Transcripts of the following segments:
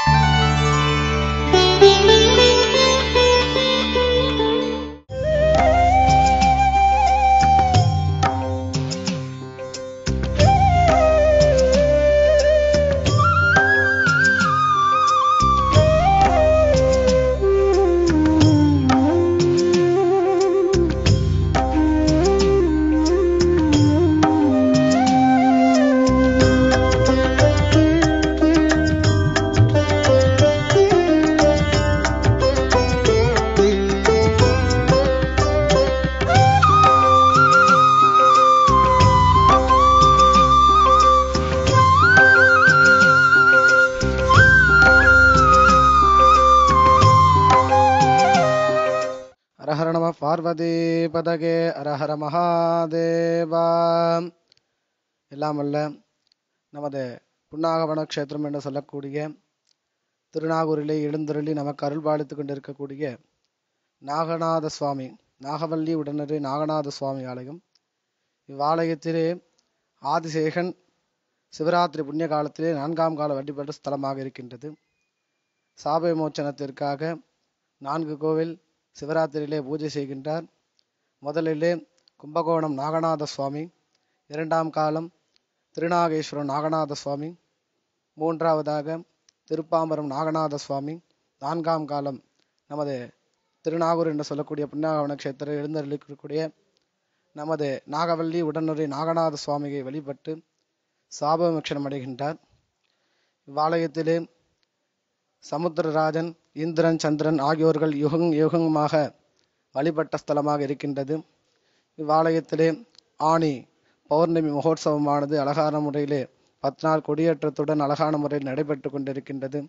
ஹரஹர நம பார்வதி பதகே ஹரஹர மகாதேவா எல்லாம் அல்ல நமது புன்னாகவன க்ஷேத்திரம் என்று சொல்லக்கூடிய திருநாகூரிலே எழுந்தருளி நமக்கு அருள்பாலித்துக் கொண்டிருக்கக்கூடிய நாகநாத சுவாமி நாகவல்லி உடனடி நாகநாத சுவாமி ஆலயம் இவ்வாலயத்திலே ஆதிசேகன் சிவராத்திரி புண்ணிய காலத்திலே நான்காம் கால வழிபாட்டு ஸ்தலமாக இருக்கின்றது சாப விமோச்சனத்திற்காக நான்கு கோவில் சிவராத்திரியிலே பூஜை செய்கின்றார் முதலிலே கும்பகோணம் நாகநாத சுவாமி இரண்டாம் காலம் திருநாகேஸ்வரம் நாகநாத சுவாமி மூன்றாவதாக திருப்பாம்பரம் நாகநாத சுவாமி நான்காம் காலம் நமது திருநாகூர் என்று சொல்லக்கூடிய புண்ணியாகவன கஷேத்திரம் எழுந்தருளிக்கக்கூடிய நமது நாகவல்லி உடனுரை நாகநாத சுவாமியை வழிபட்டு சாபமோட்சணம் அடைகின்றார் இவ்வாலயத்திலே சமுத்திரராஜன் இந்திரன் சந்திரன் ஆகியோர்கள் யுகங் யுகமாக வழிபட்ட ஸ்தலமாக இருக்கின்றது இவ்வாலயத்திலே ஆணி பௌர்ணமி மகோத்சவமானது அழகான முறையிலே பத்து நாள் கொடியேற்றத்துடன் அழகான முறையில் நடைபெற்று கொண்டிருக்கின்றது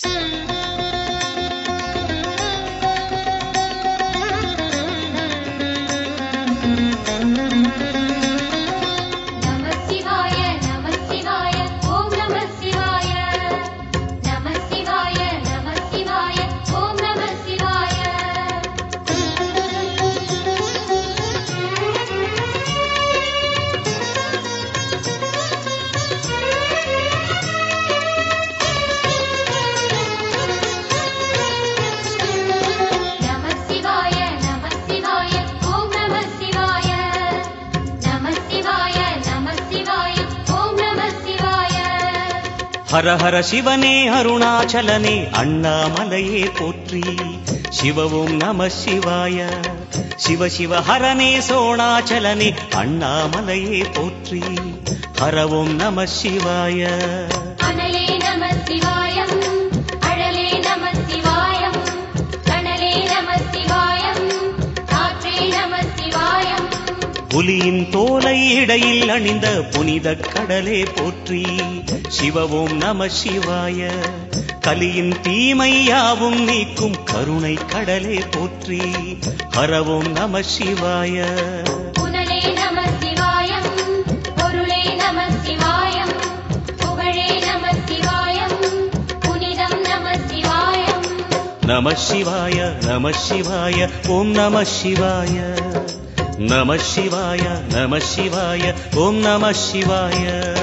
நம சிவாய நம சிவாய ஓம் நம சிவாய நம சிவாய நம சிவாய ஓம் நம சிவாய நம சிவாய நம சிவாய ஓம் நம சிவாய நம சிவாய நம சிவாய ஓம் நம சிவாய ஹர ஹர சிவனே அருணாச்சலனே அண்ணாமலையே போற்றி சிவவும் நம சிவாய சிவ சிவ ஹரனே சோணாச்சலனே அண்ணாமலையே போற்றி ஹரவும் நம சிவாய அனலே நம சிவாயம் அழலே நம சிவாயம் கணலே நம சிவாயம் காற்றே நம சிவாயம் புலியின் தோலை இடையில் அணிந்த புனித கடலே போற்றி சிவவும் நம சிவாய கலியின் தீமை யாவும் நீக்கும் கருணை கடலே போற்றி ஹரவும் நம சிவாய புனலே நம சிவாயம் பொருளே நம சிவாயம் புகழே நம சிவாயம் புனிதம் நம சிவாயம் நம சிவாய நம சிவாய ஓம் நம சிவாய நம சிவாய நம சிவாய ஓம் நம சிவாய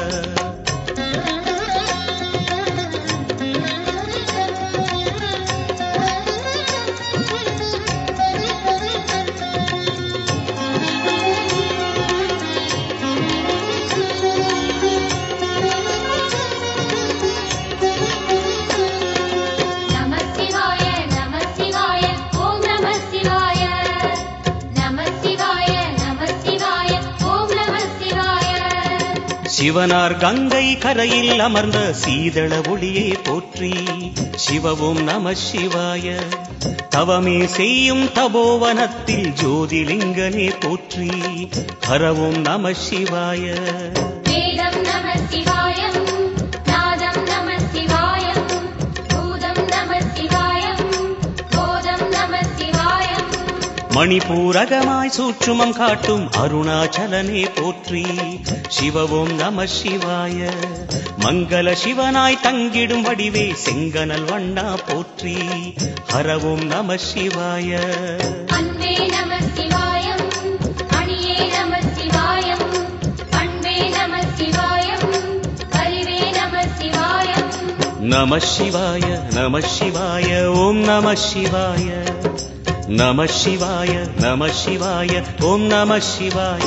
நம சிவாய நம சிவாய ஓம் நம சிவாய நம சிவாய நம சிவாய ஓம் நம சிவாய சிவனார் கங்கை கரையில் அமர்ந்த சீதள ஒளியே போற்றி சிவவும் நம சிவாய தவமே செய்யும் தபோவனத்தில் ஜோதிலிங்கனே போற்றி ஹரவும் நம சிவாய வேதம் நம சிவாயம் நாதம் நம சிவாயம் பூதம் நம சிவாயம் போதம் நம சிவாயம் மணிபூரகமாய் சூற்றுமம் காட்டும் அருணாச்சலனே போற்றி சிவவும் நம சிவாய மங்கள சிவனாய் தங்கிடும் வடிவே செங்கனல் வண்ணா போற்றி ஹரவும் நம சிவாய அன்பே நம சிவாயம் அணியே நம சிவாயம் அன்பே நம சிவாயம் அறிவே நம சிவாயம் நம சிவாய நம சிவாய ஓம் நம சிவாய நம சிவாய நம சிவாய ஓம் நம சிவாய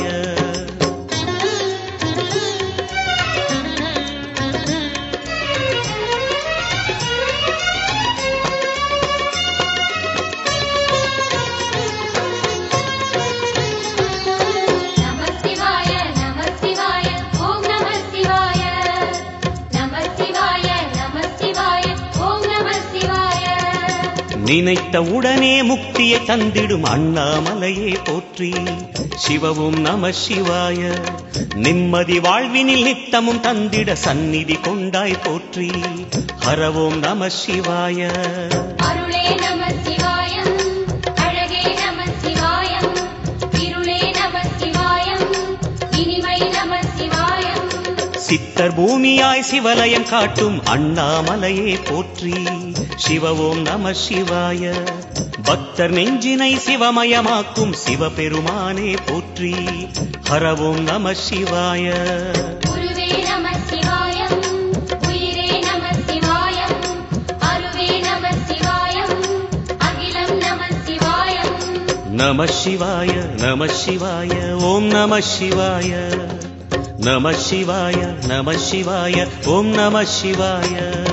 நம சிவாய நம சிவாய ஓம் நம சிவாய நம சிவாய நம சிவாய ஓம் நம சிவாய நினைத்த உடனே முக்தியை தந்திடும் அண்ணாமலையே போற்றி சிவவும் நம சிவாய நிம்மதி வாழ்வினில் நித்தமும் தந்திட சந்நிதி கொண்டாய் போற்றி ஹரவோம் நம சிவாய அருளே நம சிவாயம் அழகே நம சிவாயம் இருளே நம சிவாயம் இனிமை நம சிவாயம் சித்தர் பூமியாய் சிவலயம் காட்டும் அண்ணாமலையே போற்றி சிவவோம் நம சிவாய பக்தர் நெஞ்சினை சிவமயமாக்கும் சிவபெருமானே போற்றி ஹரவோம் நம சிவாய குருவே நம சிவாயம் உயிரே நம சிவாயம் அருவே நம சிவாயம் அகிலம் நம சிவாயம் நம சிவாய நம சிவாய ஓம் நம சிவாய நம சிவாய நம சிவாய ஓம் நம சிவாய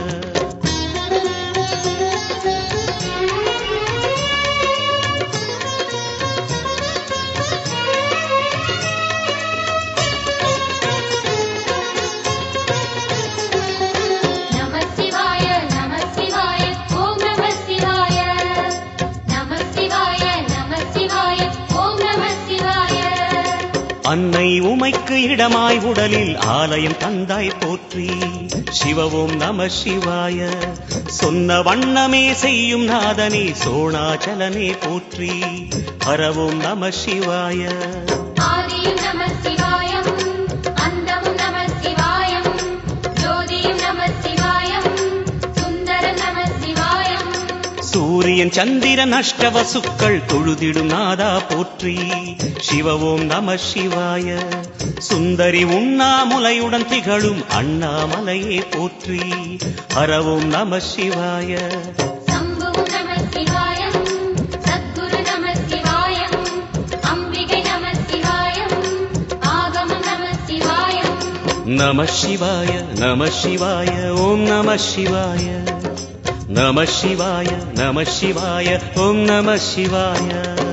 நம சிவாய நம சிவாய ஓம் நம சிவாய நம சிவாய நம சிவாய ஓம் நம சிவாய அன்னை உமைக்கு இடமாய் உடலில் ஆலயம் தந்தாய் போற்றி சிவவோம் நம சிவாய சொன்ன வண்ணமே செய்யும் நாதனே சோணாச்சலனே போற்றி ஹரவோம் நம சிவாய ஆதியும் நம சிவாயம் அந்தமும் நம சிவாயம் ஜோதியும் நம சிவாயம் சுந்தரம் நம சிவாயம் சூரியன் சந்திரன் அஷ்டவசுக்கள் தொழுதிடும் நாதா போற்றி சிவவோம் நம சிவாய சுந்தரி உண்ணாமுலையுடன் திகழும் அண்ணாமலையே போற்றி ஹரவோம் நம சிவாய சம்புவும் நம சிவாயம் சத்குரு நம சிவாயம் அம்பிகை நம சிவாயம் ஆகமம் நம சிவாயம் நம சிவாய நம சிவாய ஓம் நம சிவாய நம சிவாய நம சிவாய ஓம் நம சிவாய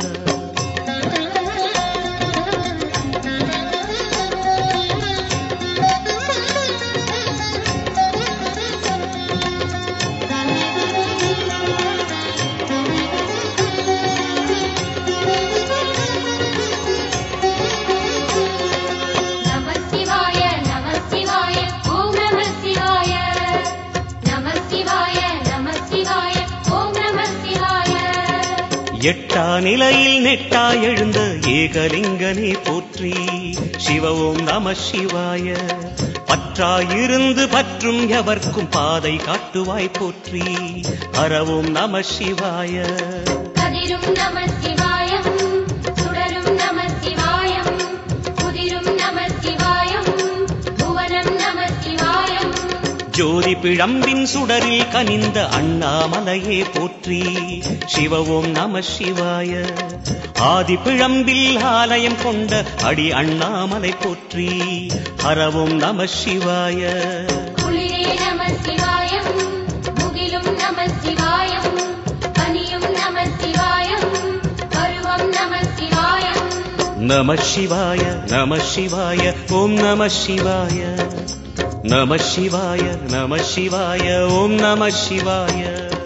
நம சிவாய நம சிவாய ஓம் நம சிவாய நம சிவாய நம சிவாய ஓம் நம சிவாய எட்டா நிலையில் நெட்டா எழுந்த ஏகலிங்கனே போற்றி சிவவோம் நம சிவாய பற்றாயிருந்து பற்றும் எவர்க்கும் பாதை காட்டுவாய் போற்றி அறவோம் நம சிவாய கதிரும் நம சிவாயம் சுடரும் நம சிவாயம் குதிரும் நம சிவாயம் புவனம் நம சிவாயம் ஜோதி பிழம்பின் சுடரில் கனிந்த அண்ணாமலையே போற்றி சிவவோம் நம சிவாய ஆதி பிழம்பில் ஆலயம் கொண்ட அடி அண்ணாமலை போற்றி ஹரவோம் நம சிவாய குளிரே நம சிவாயம் முகிலும் நம சிவாயம் பனியும் நம சிவாயம் பருவம் நம சிவாயம் நம சிவாய நம சிவாய ஓம் நம சிவாய நம சிவாய நம சிவாய ஓம் நம சிவாய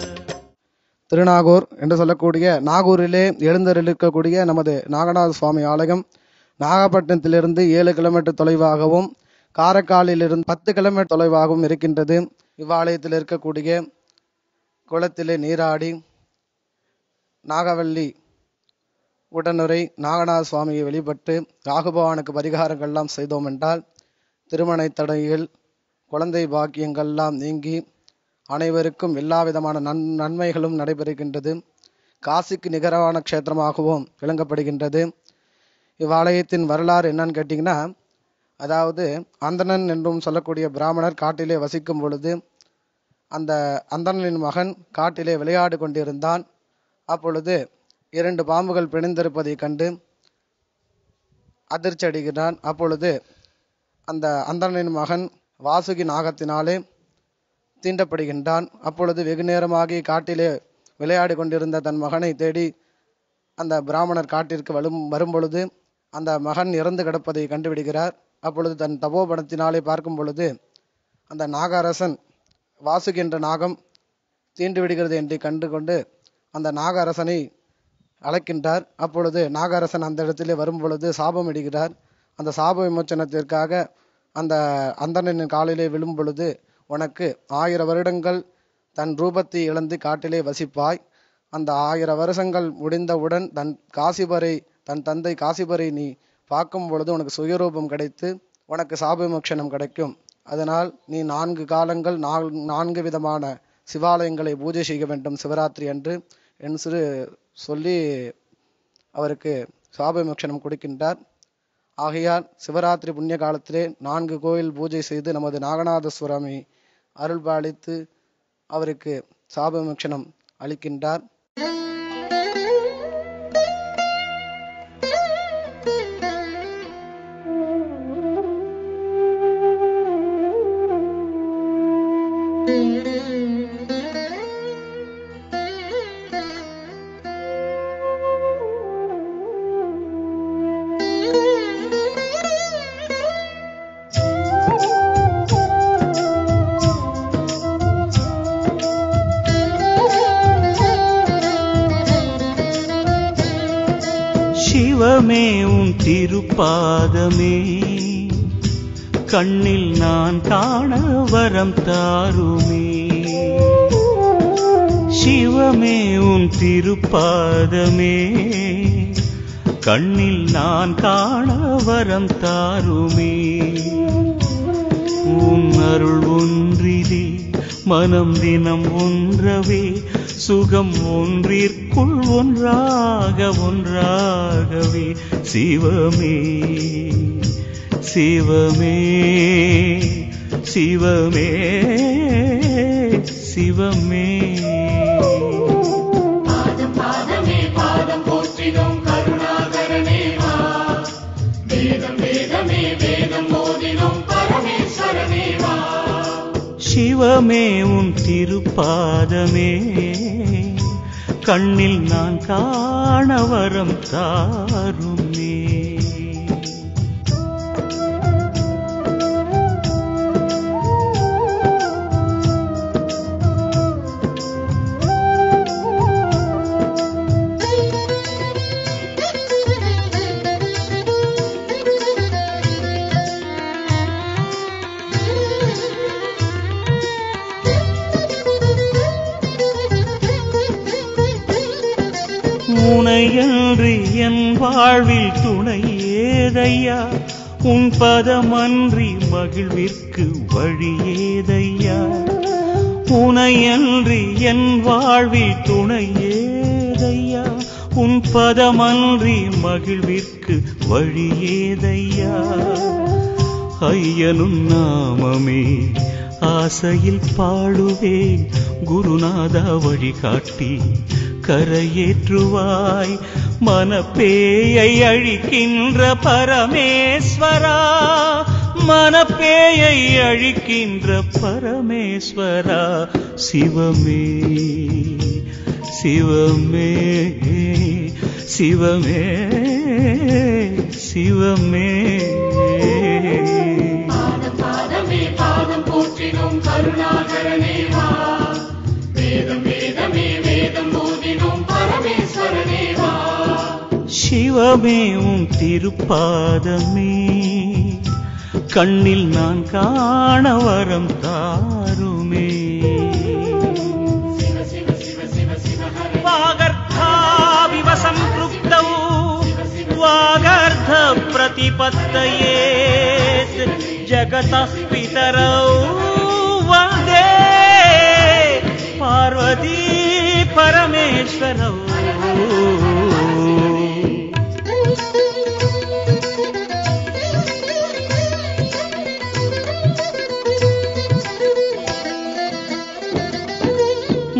திருநாகூர் என்று சொல்லக்கூடிய நாகூரிலே எழுந்தருளிருக்கக்கூடிய நமது நாகநாத சுவாமி ஆலயம் நாகப்பட்டினத்திலிருந்து ஏழு கிலோமீட்டர் தொலைவாகவும் காரைக்காலிலிருந்து பத்து கிலோமீட்டர் தொலைவாகவும் இருக்கின்றது இவ்வாலயத்தில் இருக்கக்கூடிய குளத்திலே நீராடி நாகவல்லி உடனுரை நாகநாத சுவாமியை வழிபட்டு ராகுபவானுக்கு பரிகாரங்கள்லாம் செய்தோம் என்றால் திருமண தடைகள் குழந்தை பாக்கியங்கள்லாம் நீங்கி அனைவருக்கும் எல்லா விதமான நன் நன்மைகளும் நடைபெறுகின்றது காசிக்கு நிகரான க்ஷேத்திரமாகவும் விளங்கப்படுகின்றது இவ்வாலயத்தின் வரலாறு என்னன்னு கேட்டிங்கன்னா அதாவது அந்தணன் என்றும் சொல்லக்கூடிய பிராமணர் காட்டிலே வசிக்கும் பொழுது அந்த அந்தணனின் மகன் காட்டிலே விளையாடு கொண்டிருந்தான் அப்பொழுது இரண்டு பாம்புகள் பிணைந்திருப்பதைக் கண்டு அதிர்ச்சி அடைகிறான் அப்பொழுது அந்த அந்தணனின் மகன் வாசுகி நாகத்தினாலே தீண்டப்படுகின்றான் அப்பொழுது வெகு நேரமாகி காட்டிலே விளையாடி கொண்டிருந்த தன் மகனை தேடி அந்த பிராமணர் காட்டிற்கு வரும் வரும்பொழுது அந்த மகன் இறந்து கிடப்பதை கண்டுவிடுகிறார் அப்பொழுது தன் தபோபணத்தினாலே பார்க்கும் பொழுது அந்த நாகரசன் வாசுகி என்ற நாகம் தீண்டு விடுகிறது என்று கண்டு கொண்டு அந்த நாகரசனை அழைக்கின்றார் அப்பொழுது நாகரசன் அந்த இடத்திலே வரும் பொழுது சாபம் இடுகிறார் அந்த சாப விமோச்சனத்திற்காக அந்த அந்தணனின் காலிலே விழும் பொழுது உனக்கு ஆயிரம் வருடங்கள் தன் ரூபத்தை இழந்து காட்டிலே வசிப்பாய் அந்த ஆயிரம் வருஷங்கள் முடிந்தவுடன் தன் காசிபரை தன் தந்தை காசிபரை நீ பார்க்கும் பொழுது உனக்கு சுயரூபம் கிடைத்து உனக்கு சாப விமோச்சனம் கிடைக்கும் அதனால் நீ நான்கு காலங்கள் நால்- நான்கு விதமான சிவாலயங்களை பூஜை செய்ய வேண்டும் சிவராத்திரி அன்று என்று சிறு சொல்லி அவருக்கு சாப விமோச்சனம் கொடுக்கின்றார் ஆகையால் சிவராத்திரி புண்ணிய காலத்திலே நான்கு கோயில் பூஜை செய்து நமது நாகநாத சுவாமி அருள்பாலித்து அவருக்கு சாப விமோச்சனம் அளிக்கின்றார் சிவமே உன் திருப்பாதமே கண்ணில் நான் காண வரம் தாருமே சிவமே உன் திருப்பாதமே கண்ணில் நான் காண வரம் தாருமே உன் அருள் ஒன்றிலே மனம் தினம் ஒன்றவே சுகம் ஒன்றிற்குள் ஒன்றாக ஒன்றாகவே சிவமே சிவமே சிவமே சிவமே பாதம் பாதமே பாதம் போற்றினோம் கருணாகரனே வா வேதம் வேதமே வேதம் ஓதினோம் பரமேஸ்வரனே வா சிவமே உன் திருப்பாதமே கண்ணில் நான் காண வரம் தாருமே உனையன்றி என் வாழ்வில் துணை ஏதையா உன் பதமன்றி மகிழ்விற்கு வழி ஏதையா உனையன்றி என் வாழ்வில் துணை ஏதையா உன் பதமன்றி மகிழ்விற்கு வழி ஏதையா ஐயனும் நாமமே ஆசையில் பாடுவேன் குருநாதா வழிகாட்டி கரையேற்றுவாய் மனப்பேயை அழிக்கின்ற பரமேஸ்வரா மனப்பேயை அழிக்கின்ற பரமேஸ்வரா சிவமே சிவமே சிவமே சிவமே பாதம் பாதமே பாதம் போற்றினோம் கருணாகரனே வா வேதம் வேதமே வேதம் ஓதினோம் பரமேஸ்வரனே வா சிவமே உன் திருப்பாதமே கண்ணில் நான் காண வரம் தாருமே சிவ சிவ சிவ சிவ சிவ ஹர वागर्थाविव सम्पृक्तौ वागर्थ प्रतिपत्तयेत् जगतः पितरौ वन्दे पार्वती परमेश्वरौ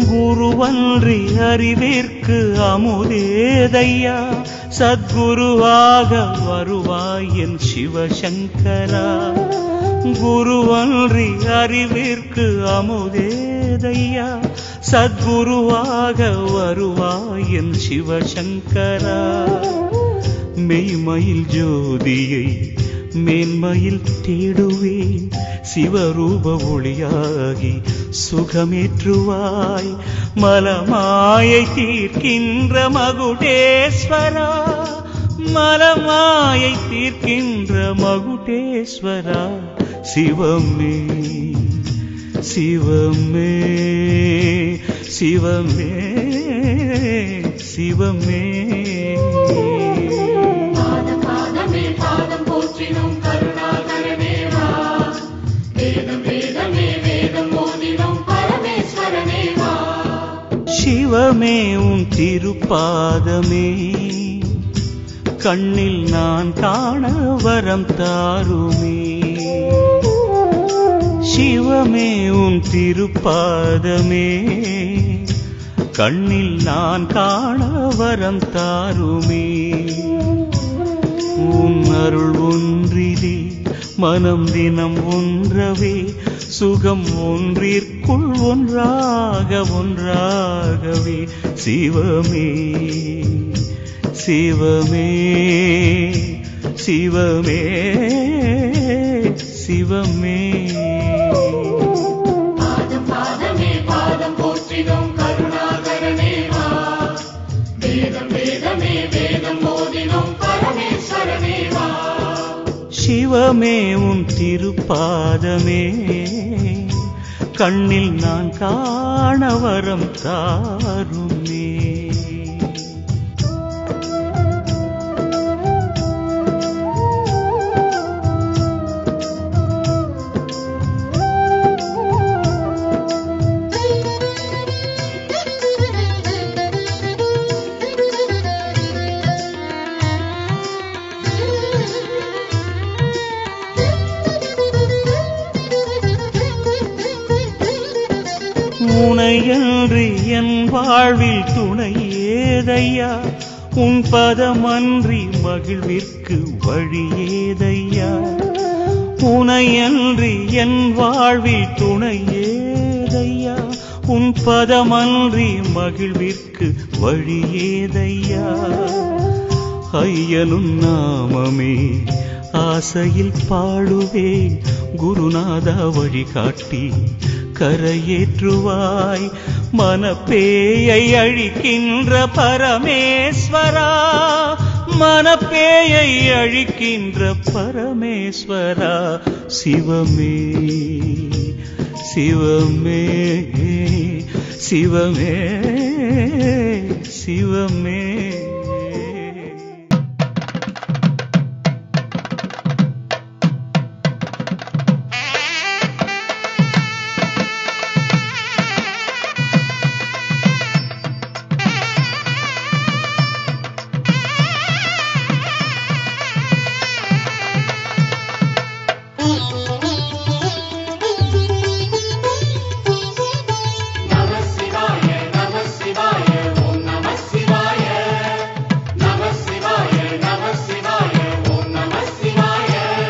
குருவன்றி அறிவிற்கு அமுதேதையா சத்குருவாக வருவாய் என் சிவசங்கரா குருவன்றி அறிவிற்கு அமுதேதையா சத்குருவாக வருவாய் என் சிவசங்கரா மெய்மயில் ஜோதியை மேன்மையில் தேடுவேன் சிவரூப ஒளியாகி சுகமேற்றுவாய் மலமாயை தீர்க்கின்ற மகுடேஸ்வரா மலமாயை தீர்க்கின்ற மகுடேஸ்வரா சிவமே சிவமே சிவமே சிவமே பாதம் பாதமே பாதம் போற்றினோம் கருணாகரனேவா வேதம் வேதமே வேதம் மோதினோம் பரமேஸ்வரனேவா சிவமே உன் திருப்பாதமே கண்ணில் நான் காண வரம் தாருமே சிவமே உன் திருப்பாதமே கண்ணில் நான் காண வரம் தாருமே உன் அருள் ஒன்றிலே மனம் தினம் ஒன்றவே சுகம் ஒன்றிற்குள் ஒன்றாக ஒன்றாகவே சிவமே சிவமே சிவமே சிவமே பாதம் பாதமே பாதம் போற்றினோம் கருணாகரனேவா வேதம் வேதமே வேதம் மோதினோம் பரமேஸ்வரனேவா சிவமே உன் திருப்பாதமே கண்ணில் நான் காண வரம் தாருமே உனையன்றி என் வாழ்வில் துணை ஏதையா உன் பதமன்றி மகிழ்விற்கு வழி ஏதையா உனையன்றி என் வாழ்வில் துணை ஏதையா உன் பதமன்றி மகிழ்விற்கு வழி ஏதையா ஐயனும் நாமமே ஆசையில் பாடுவேன் குருநாதா வழிகாட்டி கரையேற்றுவாய் மனப்பேயை அழிக்கின்ற பரமேஸ்வரா மனப்பேயை அழிக்கின்ற பரமேஸ்வரா சிவமே சிவமே சிவமே சிவமே நம சிவாய நம சிவாய ஓம் நம சிவாய நம சிவாய நம சிவாய ஓம் நம சிவாய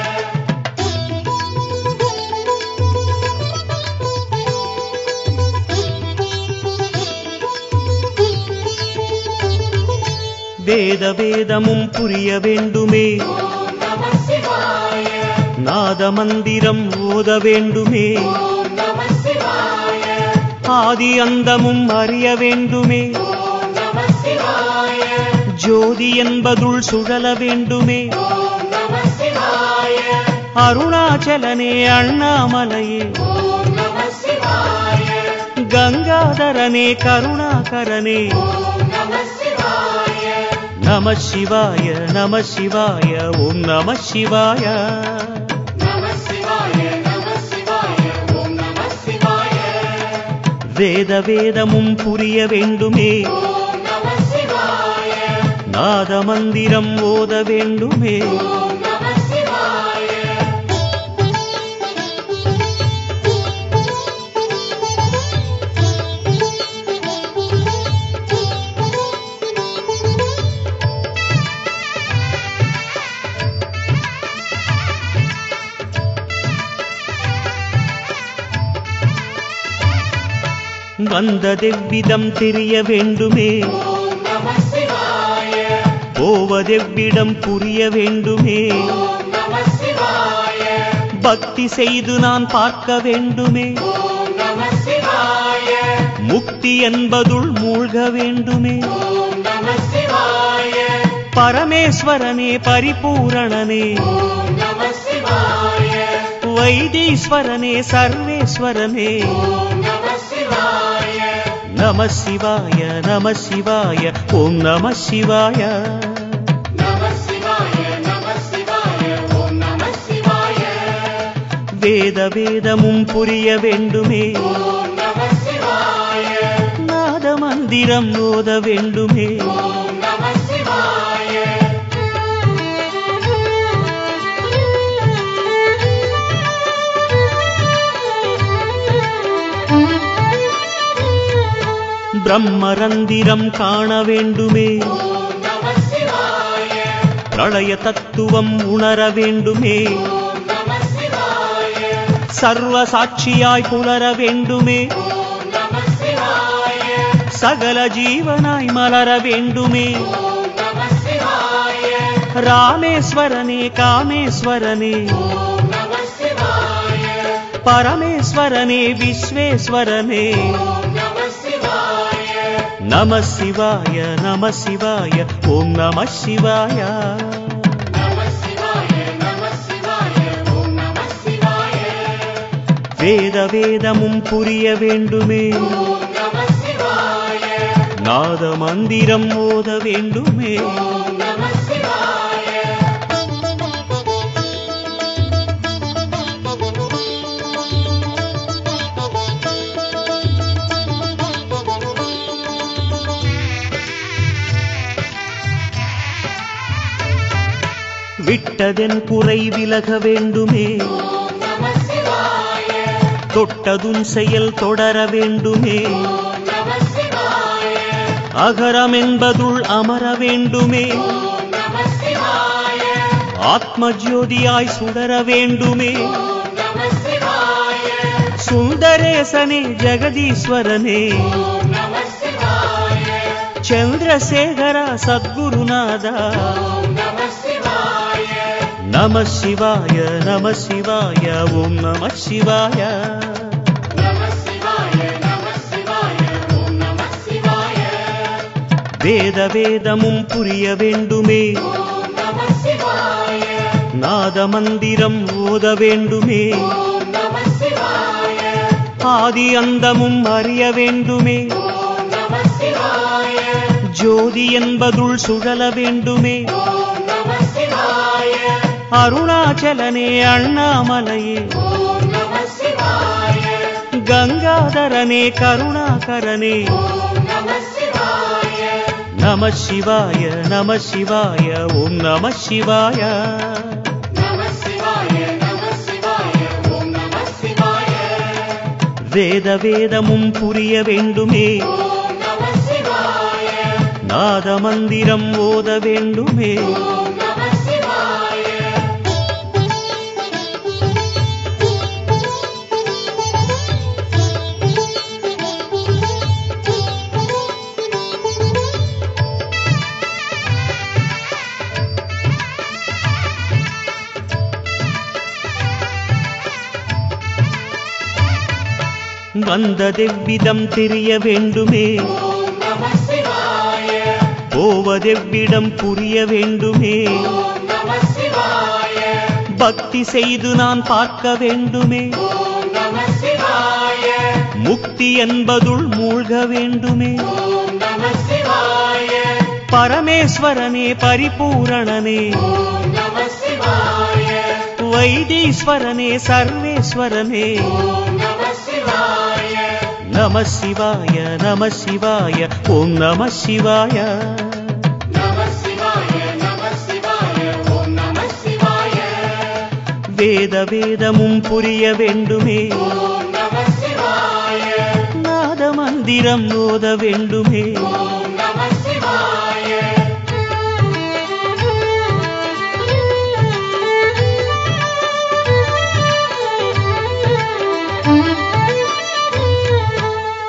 வேத வேதமும் புரிய வேண்டுமே ஓம் நம சிவாய நாத மந்திரம் ஓத வேண்டுமே ஓம் நம சிவாய ஆதி அந்தமும் அறிய வேண்டுமே ஓம் நம சிவாய ஜோதி என்பதுள் சுழல வேண்டுமே ஓம் நம சிவாய அருணாச்சலனே அண்ணாமலையே ஓம் நம சிவாய கங்காதரனே கருணாகரனே ஓம் நம சிவாய நம சிவாய நம சிவாய ஓம் நம சிவாய நம சிவாய நம சிவாய ஓம் நம சிவாய வேத வேதமும் புரிய வேண்டுமே ஓம் நம சிவாய நாத மந்திரம் ஓத வேண்டுமே ஓம் நம சிவாய வந்ததெவ்விதம் தெரிய வேண்டுமே ஓம் நம சிவாய போவதெவ்விடம் புரிய வேண்டுமே ஓம் நம சிவாய பக்தி செய்து நான் பார்க்க வேண்டுமே ஓம் நம சிவாய முக்தி என்பதுள் மூழ்க வேண்டுமே ஓம் நம சிவாய பரமேஸ்வரனே பரிபூரணனே ஓம் நம சிவாய வைத்தீஸ்வரனே சர்வேஸ்வரனே ஓம் நம சிவாய நம சிவாய நம சிவாய ஓம் நம சிவாய நம சிவாய நம சிவாய ஓம் நம சிவாய வேத வேதமும் புரிய வேண்டுமே ஓம் நம சிவாய நாத மந்திரம் ஓத வேண்டுமே ஓம் நம சிவாய பிரம்மரந்திரம் காண வேண்டுமே ஓம் நம சிவாய பிரளய தத்துவம் உணர வேண்டுமே ஓம் நம சிவாய சர்வ சாட்சியாய் புலர வேண்டுமே ஓம் நம சிவாய சகல ஜீவனாய் மலர வேண்டுமே ஓம் நம சிவாய ராமேஸ்வரனே காமேஸ்வரனே ஓம் நம சிவாய பரமேஸ்வரனே விஸ்வேஸ்வரனே ஓம் நம சிவாய நம சிவாய நம சிவாய ஓம் நம சிவாய நம சிவாய நம சிவாய ஓம் நம சிவாய வேத வேதமும் புரிய வேண்டுமே ஓம் நம சிவாய நாத மந்திரம் ஓத வேண்டுமே ஓம் நம சிவாய விட்டதென் குறை விலக வேண்டுமே ஓம் நம சிவாய தொட்டதுன் செயல் தொடர வேண்டுமே ஓம் நம சிவாய அகரம் என்பதுள் அமர வேண்டுமே ஓம் நம சிவாய ஆத்ம ஜோதியாய் சுடர வேண்டுமே ஓம் நம சிவாய சுந்தரேசனே ஜெகதீஸ்வரனே ஓம் நம சிவாய சந்திரசேகர சத்குருநாதா ஓம் நம சிவாய நம சிவாய நம சிவாய ஓம் நம சிவாய நம சிவாய நம சிவாய ஓம் நம சிவாய வேத வேதமும் புரிய வேண்டுமே ஓம் நம சிவாய நாத மந்திரம் ஓத வேண்டுமே ஓம் நம சிவாய ஆதி அந்தமும் அறிய வேண்டுமே ஓம் நம சிவாய ஜோதி என்பதுள் சுழல வேண்டுமே ஓம் நம சிவாய அருணாச்சலனே அண்ணாமலையே ஓம் நம சிவாய கங்காதரனே கருணாகரனே ஓம் நம சிவாய நம சிவாய நம சிவாய ஓம் நம சிவாய நம சிவாய நம சிவாய ஓம் நம சிவாய வேத வேதமும் புரிய வேண்டுமே ஓம் நம சிவாய நாத மந்திரம் ஓத வேண்டுமே ஓம் நம சிவாய வந்ததெவ்விதம் தெரிய வேண்டுமே ஓம் நம சிவாய போவதெவ்விடம் புரிய வேண்டுமே ஓம் நம சிவாய பக்தி செய்து நான் பார்க்க வேண்டுமே ஓம் நம சிவாய முக்தி என்பதுள் மூழ்க வேண்டுமே ஓம் நம சிவாய பரமேஸ்வரனே பரிபூரணனே ஓம் நம சிவாய வைத்தீஸ்வரனே சர்வேஸ்வரனே ஓம் நம சிவாய நம சிவாய நம சிவாய ஓம் நம சிவாய நம சிவாய நம சிவாய ஓம் நம சிவாய வேத வேதமும் புரிய வேண்டுமே ஓம் நம சிவாய நாத மந்திரம் ஓத வேண்டுமே ஓம் நம சிவாய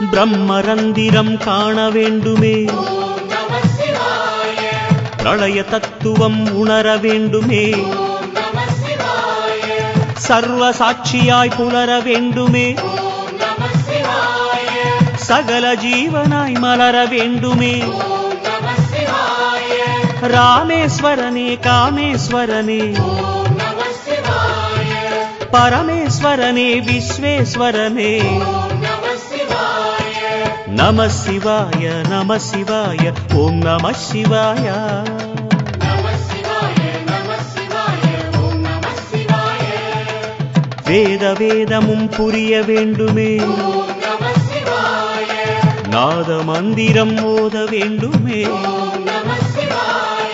பிரம்மரந்திரம் காண வேண்டுமே ஓம் நம சிவாய பிரளய தத்துவம் உணர வேண்டுமே ஓம் நம சிவாய சர்வ சாட்சியாய் புலர வேண்டுமே ஓம் நம சிவாய சகல ஜீவனாய் மலர வேண்டுமே ஓம் நம சிவாய ராமேஸ்வரனே காமேஸ்வரனே ஓம் நம சிவாய பரமேஸ்வரனே விஸ்வேஸ்வரனே ஓம் நம சிவாய நம சிவாய நம சிவாய ஓம் நம சிவாய நம சிவாய நம சிவாய ஓம் நம சிவாய வேத வேதமும் புரிய வேண்டுமே ஓம் நம சிவாய நாத மந்திரம் ஓத வேண்டுமே ஓம் நம சிவாய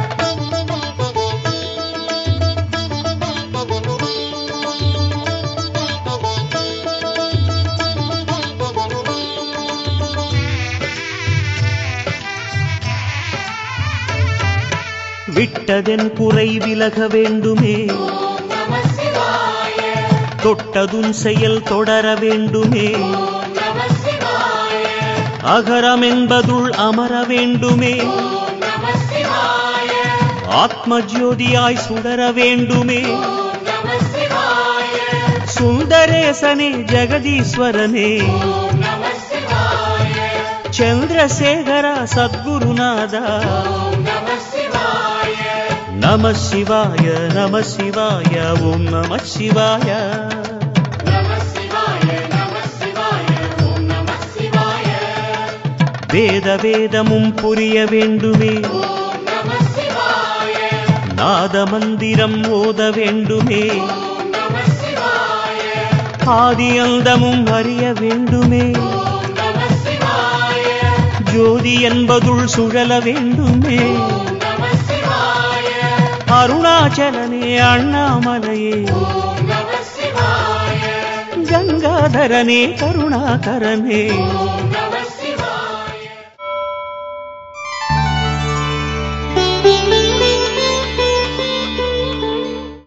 விட்டதென் குறை விலக வேண்டுமே ஓம் நம சிவாய தொட்டதுன் செயல் தொடர வேண்டுமே ஓம் நம சிவாய அகரம் என்பதுள் அமர வேண்டுமே ஓம் நம சிவாய ஆத்ம ஜோதியாய் சுடர வேண்டுமே ஓம் நம சிவாய சுந்தரேசனே ஜெகதீஸ்வரனே ஓம் நம சிவாய ಚಂದ್ರಶೇಖರ ಸದ್ಗುರುನಾಥ ஓம் நம சிவாய ನಮ ಶಿವಾಯ ನಮ ಶಿವಾಯ ಓಂ ನಮ ಶಿವಾಯ நம சிவாய நம சிவாய ஓம் நம சிவாய வேத வேதமும் புரிய வேண்டுமே ஓம் நம சிவாய நாத மந்திரம் ஓத வேண்டுமே ஓம் நம சிவாய ஆதி அந்தமும் அறிய வேண்டுமே ஓம் நம சிவாய ஜோதி என்பதுள் சுழல வேண்டுமே ஓம் நம சிவாய அருணாச்சலனே அண்ணாமலையே ஓம் நம சிவாய கங்காதரனே கருணாகரனே ஓம் நம சிவாய